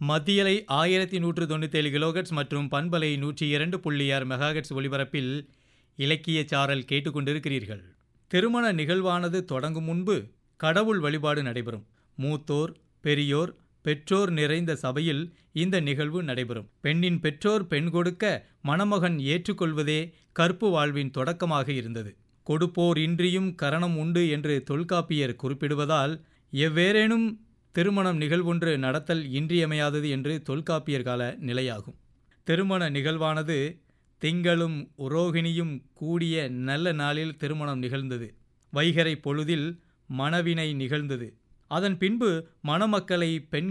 மத்தியலை ஆயிரத்தி நூற்று தொண்ணூத்தேழு கிலோகட்ஸ் மற்றும் பண்பலை நூற்றி இரண்டு புள்ளி ஆறு மெகாகட்ஸ் ஒலிபரப்பில் இலக்கிய சாரல் கேட்டுக்கொண்டிருக்கிறீர்கள் திருமண நிகழ்வானது தொடங்கும் முன்பு கடவுள் வழிபாடு நடைபெறும் மூத்தோர் பெரியோர் பெற்றோர் நிறைந்த சபையில் இந்த நிகழ்வு நடைபெறும் பெண்ணின் பெற்றோர் பெண் கொடுக்க மணமகன் ஏற்றுக்கொள்வதே கற்பு வாழ்வின் தொடக்கமாக இருந்தது கொடுப்போர் இன்றியும் கரணம் உண்டு என்று தொல்காப்பியர் குறிப்பிடுவதால் எவ்வேறேனும் திருமணம் நிகழ்வொன்று நடத்தல் இன்றியமையாதது என்று தொல்காப்பியர் கால நிலையாகும் திருமண நிகழ்வானது திங்களும் உரோகிணியும் கூடிய நல்ல நாளில் திருமணம் நிகழ்ந்தது வைகரை பொழுதில் மணவினை நிகழ்ந்தது அதன் பின்பு மணமக்களை பெண்